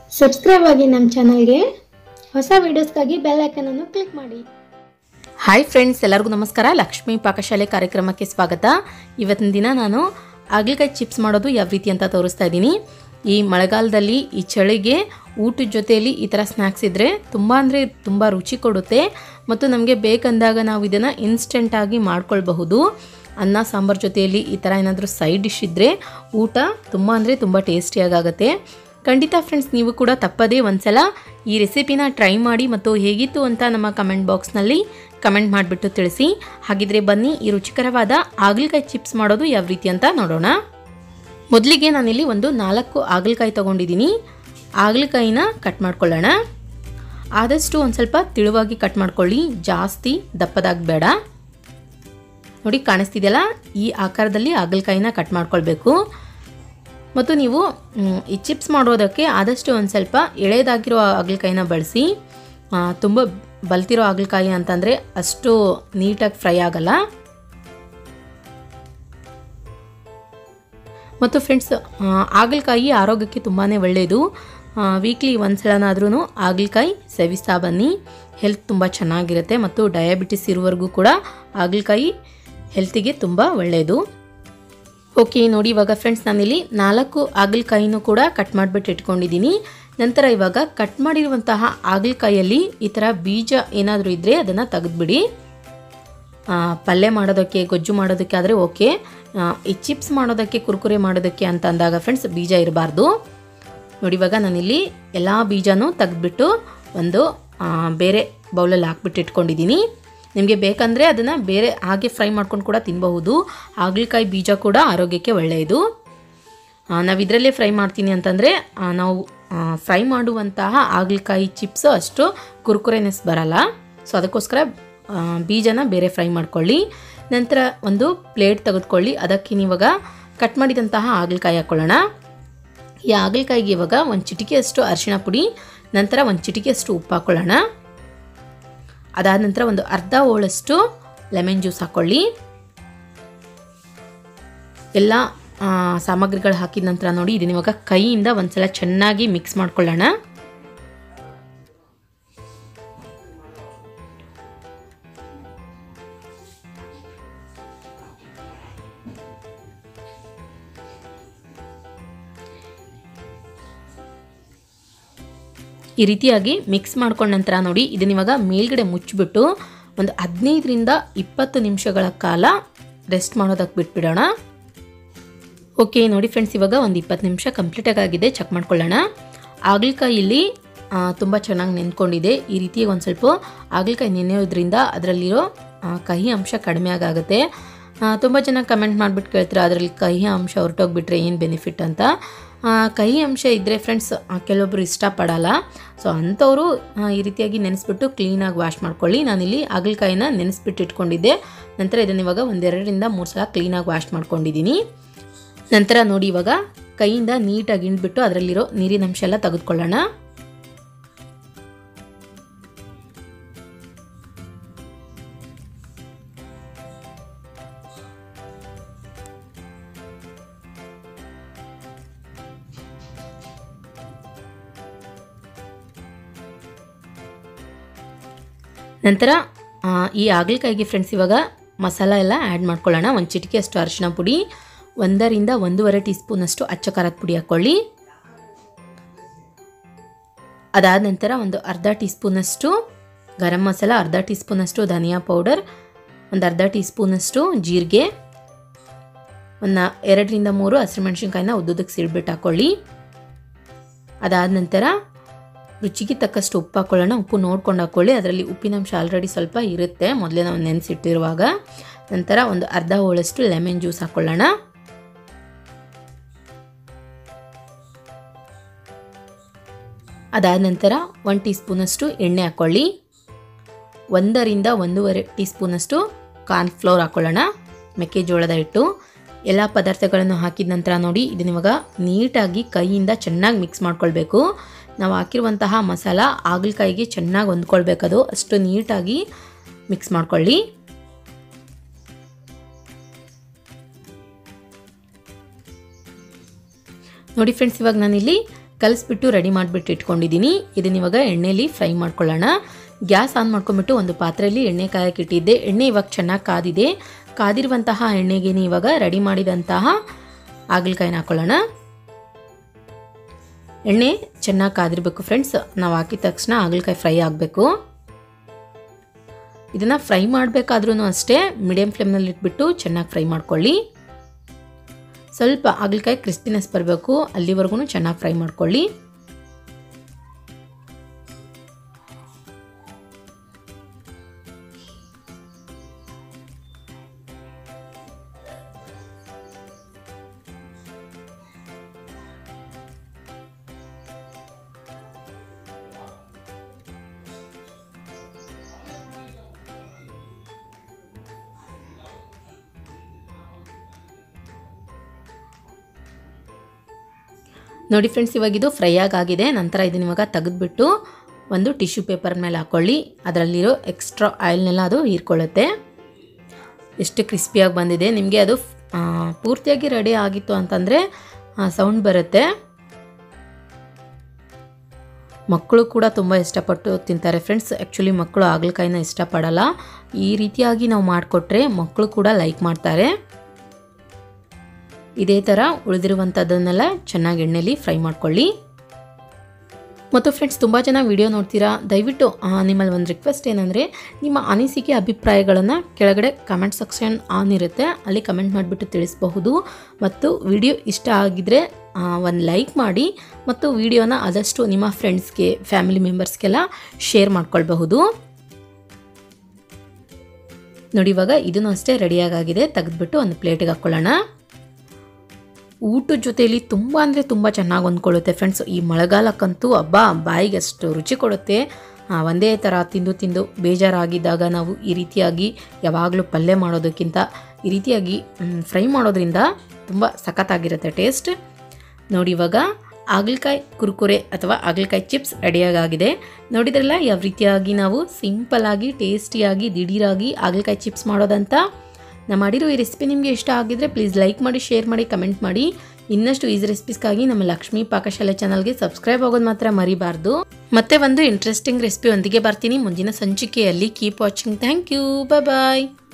subscribe ಆಗಿ ನಮ್ಮ ಚಾನಲ್ಗೆ ಹೊಸ ವಿಡಿಯೋಸ್ಗಾಗಿ ಬೆಲ್ ಐಕನನ್ನು ಕ್ಲಿಕ್ ಮಾಡಿ ಹಾಯ್ ಫ್ರೆಂಡ್ಸ್ ಎಲ್ಲರಿಗೂ ನಮಸ್ಕಾರ ಲಕ್ಷ್ಮೀ ಪಾಕಶಾಲೆ ಕಾರ್ಯಕ್ರಮಕ್ಕೆ ಸ್ವಾಗತ ಇವತ್ತಿನ ದಿನ ನಾನು ಹಾಗಲಕಾಯಿ ಚಿಪ್ಸ್ ಮಾಡೋದು ಯಾವ ರೀತಿ ಅಂತ ತೋರಿಸ್ತಾ ಇದ್ದೀನಿ ಈ ಮಳೆಗಾಲದಲ್ಲಿ ಈ ಚಳಿಗೆ ಊಟದ ಜೊತೆಯಲ್ಲಿ ಈ ಥರ ಸ್ನ್ಯಾಕ್ಸ್ ಇದ್ದರೆ ತುಂಬ ಅಂದರೆ ತುಂಬ ರುಚಿ ಕೊಡುತ್ತೆ ಮತ್ತು ನಮಗೆ ಬೇಕಂದಾಗ ನಾವು ಇದನ್ನು ಇನ್ಸ್ಟೆಂಟಾಗಿ ಮಾಡ್ಕೊಳ್ಬಹುದು ಅನ್ನ ಸಾಂಬಾರ್ ಜೊತೆಯಲ್ಲಿ ಈ ಥರ ಏನಾದರೂ ಸೈಡ್ ಡಿಶ್ ಇದ್ದರೆ ಊಟ ತುಂಬ ಅಂದರೆ ತುಂಬ ಟೇಸ್ಟಿಯಾಗುತ್ತೆ ಖಂಡಿತ ಫ್ರೆಂಡ್ಸ್ ನೀವು ಕೂಡ ತಪ್ಪದೇ ಒಂದ್ಸಲ ಈ ರೆಸಿಪಿನ ಟ್ರೈ ಮಾಡಿ ಮತ್ತು ಹೇಗಿತ್ತು ಅಂತ ನಮ್ಮ ಕಮೆಂಟ್ ಬಾಕ್ಸ್ನಲ್ಲಿ ಕಮೆಂಟ್ ಮಾಡಿಬಿಟ್ಟು ತಿಳಿಸಿ ಹಾಗಿದ್ರೆ ಬನ್ನಿ ಈ ರುಚಿಕರವಾದ ಹಾಗಲಕಾಯಿ ಚಿಪ್ಸ್ ಮಾಡೋದು ಯಾವ ರೀತಿ ಅಂತ ನೋಡೋಣ ಮೊದಲಿಗೆ ನಾನಿಲ್ಲಿ ಒಂದು ನಾಲ್ಕು ಹಾಗಲಕಾಯಿ ತೊಗೊಂಡಿದ್ದೀನಿ ಹಾಗಲಕಾಯಿನ ಕಟ್ ಮಾಡ್ಕೊಳ್ಳೋಣ ಆದಷ್ಟು ಒಂದು ಸ್ವಲ್ಪ ತಿಳುವಾಗಿ ಕಟ್ ಮಾಡ್ಕೊಳ್ಳಿ ಜಾಸ್ತಿ ದಪ್ಪದಾಗಿ ಬೇಡ ನೋಡಿ ಕಾಣಿಸ್ತಿದೆಯಲ್ಲ ಈ ಆಕಾರದಲ್ಲಿ ಹಾಗಲಕಾಯಿನ ಕಟ್ ಮಾಡ್ಕೊಳ್ಬೇಕು ಮತ್ತು ನೀವು ಮ್, ಈ ಚಿಪ್ಸ್ ಮಾಡೋದಕ್ಕೆ ಆದಷ್ಟು ಒಂದು ಸ್ವಲ್ಪ ಎಳೆದಾಗಿರೋ ಹಾಗಲಕಾಯಿನ ಬಳಸಿ ಆ, ತುಂಬ ಬಲ್ತಿರೋ ಹಾಗಲಕಾಯಿ ಅಂತಂದರೆ ಅಷ್ಟು ನೀಟಾಗಿ ಫ್ರೈ ಆಗಲ್ಲ ಮತ್ತು ಫ್ರೆಂಡ್ಸ್ ಹಾಗಲಕಾಯಿ ಆರೋಗ್ಯಕ್ಕೆ ತುಂಬಾ ಒಳ್ಳೆಯದು ವೀಕ್ಲಿ ಒಂದು ಸಲನಾದ್ರೂ ಹಾಗಲಕಾಯಿ ಸೇವಿಸ್ತಾ ಬನ್ನಿ ಹೆಲ್ತ್ ತುಂಬ ಚೆನ್ನಾಗಿರುತ್ತೆ ಮತ್ತು ಡಯಾಬಿಟಿಸ್ ಇರುವವರೆಗೂ ಕೂಡ ಹಾಗಲಕಾಯಿ ಹೆಲ್ತಿಗೆ ತುಂಬ ಒಳ್ಳೆಯದು ಓಕೆ ನೋಡಿ ಇವಾಗ ಫ್ರೆಂಡ್ಸ್ ನಾನಿಲ್ಲಿ ನಾಲ್ಕು ಹಾಗಲಕಾಯಿನೂ ಕೂಡ ಕಟ್ ಮಾಡಿಬಿಟ್ಟು ಇಟ್ಕೊಂಡಿದ್ದೀನಿ ನಂತರ ಇವಾಗ ಕಟ್ ಮಾಡಿರುವಂತಹ ಹಾಗಲಕಾಯಲ್ಲಿ ಈ ಥರ ಬೀಜ ಏನಾದರೂ ಇದ್ದರೆ ಅದನ್ನು ತೆಗೆದುಬಿಡಿ ಪಲ್ಯ ಮಾಡೋದಕ್ಕೆ ಗೊಜ್ಜು ಮಾಡೋದಕ್ಕೆ ಆದರೆ ಓಕೆ ಆ, ಈ ಚಿಪ್ಸ್ ಮಾಡೋದಕ್ಕೆ ಕುರ್ಕುರೆ ಮಾಡೋದಕ್ಕೆ ಅಂತ ಅಂದಾಗ ಫ್ರೆಂಡ್ಸ್ ಬೀಜ ಇರಬಾರ್ದು ನೋಡಿ ಇವಾಗ ನಾನಿಲ್ಲಿ ಎಲ್ಲ ಬೀಜನೂ ತೆಗೆದ್ಬಿಟ್ಟು ಒಂದು ಆ, ಬೇರೆ ಬೌಲಲ್ಲಿ ಹಾಕ್ಬಿಟ್ಟು ಇಟ್ಕೊಂಡಿದ್ದೀನಿ ನಿಮಗೆ ಬೇಕಂದರೆ ಅದನ್ನು ಬೇರೆ ಹಾಗೆ ಫ್ರೈ ಮಾಡ್ಕೊಂಡು ಕೂಡ ತಿನ್ನಬಹುದು ಹಾಗಲಕಾಯಿ ಬೀಜ ಕೂಡ ಆರೋಗ್ಯಕ್ಕೆ ಒಳ್ಳೆಯದು ನಾವು ಇದರಲ್ಲೇ ಫ್ರೈ ಮಾಡ್ತೀನಿ ಅಂತಂದರೆ ನಾವು ಫ್ರೈ ಮಾಡುವಂತಹ ಹಾಗಲಕಾಯಿ ಚಿಪ್ಸು ಅಷ್ಟು ಕುರ್ಕುರೆನೆಸ್ ಬರಲ್ಲ ಸೊ ಅದಕ್ಕೋಸ್ಕರ ಆ, ಬೀಜನ ಬೇರೆ ಫ್ರೈ ಮಾಡ್ಕೊಳ್ಳಿ ನಂತರ ಒಂದು ಪ್ಲೇಟ್ ತೆಗೆದುಕೊಳ್ಳಿ ಅದಕ್ಕೆ ನೀವಾಗ ಕಟ್ ಮಾಡಿದಂತಹ ಹಾಗಲಕಾಯಿ ಹಾಕ್ಕೊಳ್ಳೋಣ ಈ ಹಾಗಲಕಾಯಿಗೆ ಇವಾಗ ಒಂದು ಚಿಟಿಕೆಯಷ್ಟು ಅರಿಶಿಣ ಪುಡಿ ನಂತರ ಒಂದು ಚಿಟಿಕೆಯಷ್ಟು ಉಪ್ಪು ಹಾಕ್ಕೊಳ್ಳೋಣ ಅದಾದ ನಂತರ ಒಂದು ಅರ್ಧ ಹೋಳಷ್ಟು ಲೆಮನ್ ಜ್ಯೂಸ್ ಹಾಕ್ಕೊಳ್ಳಿ ಎಲ್ಲ ಆ, ಸಾಮಗ್ರಿಗಳು ಹಾಕಿದ ನಂತರ ನೋಡಿ ಇದನ್ನ ಇವಾಗ ಕೈಯಿಂದ ಒಂದ್ಸಲ ಚೆನ್ನಾಗಿ ಮಿಕ್ಸ್ ಮಾಡ್ಕೊಳ್ಳೋಣ ಈ ರೀತಿಯಾಗಿ ಮಿಕ್ಸ್ ಮಾಡ್ಕೊಂಡ ನಂತರ ನೋಡಿ ಇದನ್ನ ಇವಾಗ ಮೇಲ್ಗಡೆ ಮುಚ್ಚಿಬಿಟ್ಟು ಒಂದು ಹದಿನೈದರಿಂದ ಇಪ್ಪತ್ತು ನಿಮಿಷಗಳ ಕಾಲ ರೆಸ್ಟ್ ಮಾಡೋದಕ್ಕೆ ಬಿಟ್ಬಿಡೋಣ ಓಕೆ ನೋಡಿ ಫ್ರೆಂಡ್ಸ್ ಇವಾಗ ಒಂದು ಇಪ್ಪತ್ತು ನಿಮಿಷ ಕಂಪ್ಲೀಟಾಗಿ ಆಗಿದೆ ಚೆಕ್ ಮಾಡ್ಕೊಳ್ಳೋಣ ಹಾಗಲಕಾಯಲ್ಲಿ ತುಂಬ ಚೆನ್ನಾಗಿ ನೆನ್ಕೊಂಡಿದೆ ಈ ರೀತಿ ಒಂದು ಸ್ವಲ್ಪ ಹಾಗಲಕಾಯಿ ನೆನೆಯೋದ್ರಿಂದ ಅದರಲ್ಲಿರೋ ಆ, ಕಹಿ ಅಂಶ ಕಡಿಮೆ ಆಗುತ್ತೆ ತುಂಬ ಜನ ಕಮೆಂಟ್ ಮಾಡಿಬಿಟ್ಟು ಕೇಳ್ತಾರೆ ಅದರಲ್ಲಿ ಕಹಿ ಅಂಶ ಹೊರಟೋಗ್ಬಿಟ್ರೆ ಏನು ಬೆನಿಫಿಟ್ ಅಂತ ಆ, ಕಹಿ ಅಂಶ ಇದ್ದರೆ ಫ್ರೆಂಡ್ಸ್ ಕೆಲವೊಬ್ಬರು ಇಷ್ಟಪಡಲ್ಲ ಸೊ ಅಂಥವರು ಆ, ಈ ರೀತಿಯಾಗಿ ನೆನೆಸ್ಬಿಟ್ಟು ಕ್ಲೀನಾಗಿ ವಾಶ್ ಮಾಡ್ಕೊಳ್ಳಿ ನಾನಿಲ್ಲಿ ಹಾಗಲಕಾಯಿನ ನೆನೆಸ್ಬಿಟ್ಟು ಇಟ್ಕೊಂಡಿದ್ದೆ ನಂತರ ಇದನ್ನ ಇವಾಗ ಒಂದೆರಡರಿಂದ ಮೂರು ಸಲ ಕ್ಲೀನಾಗಿ ವಾಶ್ ಮಾಡ್ಕೊಂಡಿದ್ದೀನಿ ನಂತರ ನೋಡಿ ಇವಾಗ ಕೈಯಿಂದ ನೀಟಾಗಿ ಹಿಂಡ್ಬಿಟ್ಟು ಅದರಲ್ಲಿರೋ ನೀರಿನ ಅಂಶ ಎಲ್ಲ ತೆಗೆದುಕೊಳ್ಳೋಣ ನಂತರ ಆ, ಈ ಹಾಗಲಕಾಯಿಗೆ ಫ್ರೆಂಡ್ಸ್ ಇವಾಗ ಮಸಾಲ ಎಲ್ಲ ಆ್ಯಡ್ ಮಾಡ್ಕೊಳ್ಳೋಣ ಒಂದು ಚಿಟಿಕೆಯಷ್ಟು ಅರಿಶಿನ ಪುಡಿ ಒಂದರಿಂದ ಒಂದೂವರೆ ಟೀ ಸ್ಪೂನಷ್ಟು ಅಚ್ಚ ಖಾರದ ಪುಡಿ ಹಾಕ್ಕೊಳ್ಳಿ ಅದಾದ ನಂತರ ಒಂದು ಅರ್ಧ ಟೀ ಸ್ಪೂನಷ್ಟು ಗರಂ ಮಸಾಲ ಅರ್ಧ ಟೀ ಸ್ಪೂನಷ್ಟು ಧನಿಯಾ ಪೌಡರ್ ಒಂದು ಅರ್ಧ ಟೀ ಸ್ಪೂನಷ್ಟು ಜೀರಿಗೆ ಒಂದು ಎರಡರಿಂದ ಮೂರು ಹಸಿರುಮೆಣಸಿನ್ಕಾಯಿನ ಉದ್ದುದಕ್ಕೆ ಸಿಳ್ಬಿಟ್ಟು ಹಾಕ್ಕೊಳ್ಳಿ ಅದಾದ ನಂತರ ರುಚಿಗೆ ತಕ್ಕಷ್ಟು ಉಪ್ಪು ಹಾಕ್ಕೊಳ್ಳೋಣ ಉಪ್ಪು ನೋಡ್ಕೊಂಡು ಹಾಕ್ಕೊಳ್ಳಿ ಅದರಲ್ಲಿ ಉಪ್ಪಿನಂಶ ಆಲ್ರೆಡಿ ಸ್ವಲ್ಪ ಇರುತ್ತೆ ಮೊದಲೇ ನಾವು ನೆನೆಸಿಟ್ಟಿರುವಾಗ ನಂತರ ಒಂದು ಅರ್ಧ ಹೋಳಷ್ಟು ಲೆಮನ್ ಜ್ಯೂಸ್ ಹಾಕ್ಕೊಳ್ಳೋಣ ಅದಾದ ನಂತರ ಒನ್ ಟೀ ಸ್ಪೂನಷ್ಟು ಎಣ್ಣೆ ಹಾಕ್ಕೊಳ್ಳಿ ಒಂದರಿಂದ ಒಂದೂವರೆ ಟೀ ಸ್ಪೂನಷ್ಟು ಕಾರ್ನ್ಫ್ಲೋರ್ ಹಾಕ್ಕೊಳ್ಳೋಣ ಮೆಕ್ಕೆಜೋಳದ ಹಿಟ್ಟು ಎಲ್ಲ ಪದಾರ್ಥಗಳನ್ನು ಹಾಕಿದ ನಂತರ ನೋಡಿ ಇದನ್ನ ಇವಾಗ ನೀಟಾಗಿ ಕೈಯಿಂದ ಚೆನ್ನಾಗಿ ಮಿಕ್ಸ್ ಮಾಡ್ಕೊಳ್ಬೇಕು ನಾವು ಹಾಕಿರುವಂತಹ ಮಸಾಲ ಹಾಗಲಕಾಯಿಗೆ ಚೆನ್ನಾಗಿ ಹೊಂದ್ಕೊಳ್ಬೇಕದು ಅಷ್ಟು ನೀಟಾಗಿ ಮಿಕ್ಸ್ ಮಾಡ್ಕೊಳ್ಳಿ ನೋಡಿ ಫ್ರೆಂಡ್ಸ್ ಇವಾಗ ನಾನಿಲ್ಲಿ ಕಲಿಸ್ಬಿಟ್ಟು ರೆಡಿ ಮಾಡಿಬಿಟ್ಟು ಇಟ್ಕೊಂಡಿದ್ದೀನಿ ಇದನ್ನ ಇವಾಗ ಎಣ್ಣೆಲಿ ಫ್ರೈ ಮಾಡ್ಕೊಳ್ಳೋಣ ಗ್ಯಾಸ್ ಆನ್ ಮಾಡ್ಕೊಂಬಿಟ್ಟು ಒಂದು ಪಾತ್ರೆಯಲ್ಲಿ ಎಣ್ಣೆ ಕಾಯಕ್ಕೆ ಇಟ್ಟಿದ್ದೆ ಎಣ್ಣೆ ಇವಾಗ ಚೆನ್ನಾಗಿ ಕಾದಿದೆ ಕಾದಿರುವಂತಹ ಎಣ್ಣೆಗೆ ಇವಾಗ ರೆಡಿ ಮಾಡಿದಂತಹ ಹಾಗಲಕಾಯಿನ ಹಾಕೊಳ್ಳೋಣ ಎಣ್ಣೆ ಚೆನ್ನಾಗಿ ಕಾದಿರಬೇಕು ಫ್ರೆಂಡ್ಸ್ ನಾವು ಹಾಕಿದ ತಕ್ಷಣ ಹಾಗಲಕಾಯಿ ಫ್ರೈ ಆಗಬೇಕು ಇದನ್ನು ಫ್ರೈ ಮಾಡಬೇಕಾದ್ರೂ ಅಷ್ಟೇ ಮೀಡಿಯಮ್ ಫ್ಲೇಮ್ನಲ್ಲಿ ಇಟ್ಬಿಟ್ಟು ಚೆನ್ನಾಗಿ ಫ್ರೈ ಮಾಡ್ಕೊಳ್ಳಿ ಸ್ವಲ್ಪ ಹಾಗಲಕಾಯಿ ಕ್ರಿಸ್ಪಿನೆಸ್ ಬರಬೇಕು ಅಲ್ಲಿವರೆಗೂ ಚೆನ್ನಾಗಿ ಫ್ರೈ ಮಾಡ್ಕೊಳ್ಳಿ ನೋಡಿ ಫ್ರೆಂಡ್ಸ್ ಇವಾಗ ಇದು ಫ್ರೈ ಆಗಿದೆ ನಂತರ ಇದನ್ನ ಇವಾಗ ತೆಗೆದ್ಬಿಟ್ಟು ಒಂದು ಟಿಶ್ಯೂ ಪೇಪರ್ ಮೇಲೆ ಹಾಕ್ಕೊಳ್ಳಿ ಅದರಲ್ಲಿರೋ ಎಕ್ಸ್ಟ್ರಾ ಆಯಿಲ್ನೆಲ್ಲ ಅದು ಹೀರ್ಕೊಳ್ಳುತ್ತೆ ಎಷ್ಟು ಕ್ರಿಸ್ಪಿಯಾಗಿ ಬಂದಿದೆ ನಿಮಗೆ ಅದು ಆ, ಪೂರ್ತಿಯಾಗಿ ರೆಡಿ ಆಗಿತ್ತು ಅಂತಂದರೆ ಸೌಂಡ್ ಬರುತ್ತೆ ಮಕ್ಕಳು ಕೂಡ ತುಂಬ ಇಷ್ಟಪಟ್ಟು ತಿಂತಾರೆ ಫ್ರೆಂಡ್ಸ್ ಆ್ಯಕ್ಚುಲಿ ಮಕ್ಕಳು ಹಾಗಲಕಾಯಿನ ಇಷ್ಟಪಡಲ್ಲ ಈ ರೀತಿಯಾಗಿ ನಾವು ಮಾಡಿಕೊಟ್ರೆ ಮಕ್ಕಳು ಕೂಡ ಲೈಕ್ ಮಾಡ್ತಾರೆ ಇದೇ ಥರ ಉಳಿದಿರುವಂಥದ್ದನ್ನೆಲ್ಲ ಚೆನ್ನಾಗಿ ಎಣ್ಣೆಲಿ ಫ್ರೈ ಮಾಡ್ಕೊಳ್ಳಿ ಮತ್ತು ಫ್ರೆಂಡ್ಸ್ ತುಂಬ ಜನ ವಿಡಿಯೋ ನೋಡ್ತೀರಾ ದಯವಿಟ್ಟು ಆ, ನಿಮ್ಮಲ್ಲಿ ಒಂದು ರಿಕ್ವೆಸ್ಟ್ ಏನಂದರೆ ನಿಮ್ಮ ಅನಿಸಿಕೆ ಅಭಿಪ್ರಾಯಗಳನ್ನು ಕೆಳಗಡೆ ಕಮೆಂಟ್ ಸೆಕ್ಷನ್ ಆನ್ ಇರುತ್ತೆ ಅಲ್ಲಿ ಕಮೆಂಟ್ ಮಾಡಿಬಿಟ್ಟು ತಿಳಿಸಬಹುದು ಮತ್ತು ವಿಡಿಯೋ ಇಷ್ಟ ಆಗಿದ್ದರೆ ಒಂದು ಲೈಕ್ ಮಾಡಿ ಮತ್ತು ವಿಡಿಯೋನ ಆದಷ್ಟು ನಿಮ್ಮ ಫ್ರೆಂಡ್ಸ್ಗೆ ಫ್ಯಾಮಿಲಿ ಮೆಂಬರ್ಸ್ಗೆಲ್ಲ ಶೇರ್ ಮಾಡ್ಕೊಳ್ಬಹುದು ನೋಡಿ ಇವಾಗ ಇದನ್ನು ಅಷ್ಟೇ ರೆಡಿಯಾಗಿದೆ ತೆಗೆದ್ಬಿಟ್ಟು ಒಂದು ಪ್ಲೇಟಿಗೆ ಹಾಕ್ಕೊಳ್ಳೋಣ ಊಟದ ಜೊತೆಯಲ್ಲಿ ತುಂಬ ಅಂದರೆ ತುಂಬ ಚೆನ್ನಾಗಿ ಹೊಂದ್ಕೊಳ್ಳುತ್ತೆ ಫ್ರೆಂಡ್ಸ್ ಈ ಮಳೆಗಾಲಕ್ಕಂತೂ ಹಬ್ಬ ಬಾಯಿಗೆ ಅಷ್ಟು ರುಚಿ ಕೊಡುತ್ತೆ ಆ, ಒಂದೇ ಥರ ತಿಂದು ತಿಂದು ಬೇಜಾರಾಗಿದ್ದಾಗ ನಾವು ಈ ರೀತಿಯಾಗಿ ಯಾವಾಗಲೂ ಪಲ್ಯ ಮಾಡೋದಕ್ಕಿಂತ ಈ ರೀತಿಯಾಗಿ ಫ್ರೈ ಮಾಡೋದ್ರಿಂದ ತುಂಬ ಸಖತ್ತಾಗಿರುತ್ತೆ ಟೇಸ್ಟ್ ನೋಡಿ ಇವಾಗ ಹಾಗಲಕಾಯಿ ಕುರ್ಕುರೆ ಅಥವಾ ಹಾಗಲಕಾಯಿ ಚಿಪ್ಸ್ ರೆಡಿಯಾಗಿದೆ ನೋಡಿದ್ರಲ್ಲ ಯಾವ ರೀತಿಯಾಗಿ ನಾವು ಸಿಂಪಲ್ಲಾಗಿ ಟೇಸ್ಟಿಯಾಗಿ ದಿಢೀರಾಗಿ ಹಾಗಲಕಾಯಿ ಚಿಪ್ಸ್ ಮಾಡೋದಂತ ನಾ ಮಾಡಿರೋ ಈ ರೆಸಿಪಿ ನಿಮಗೆ ಇಷ್ಟ ಆಗಿದ್ರೆ ಪ್ಲೀಸ್ ಲೈಕ್ ಮಾಡಿ ಶೇರ್ ಮಾಡಿ ಕಮೆಂಟ್ ಮಾಡಿ ಇನ್ನಷ್ಟು ಈಸಿ ರೆಸಿಪೀಸ್ಗಾಗಿ ನಮ್ಮ ಲಕ್ಷ್ಮೀ ಪಾಕಶಾಲೆ ಚಾನಲ್ಗೆ ಸಬ್ಸ್ಕ್ರೈಬ್ ಆಗೋದು ಮಾತ್ರ ಮರಿಬಾರ್ದು ಮತ್ತೆ ಒಂದು ಇಂಟ್ರೆಸ್ಟಿಂಗ್ ರೆಸಿಪಿ ಒಂದಿಗೆ ಬರ್ತೀನಿ ಮುಂದಿನ ಸಂಚಿಕೆಯಲ್ಲಿ keep watching thank you bye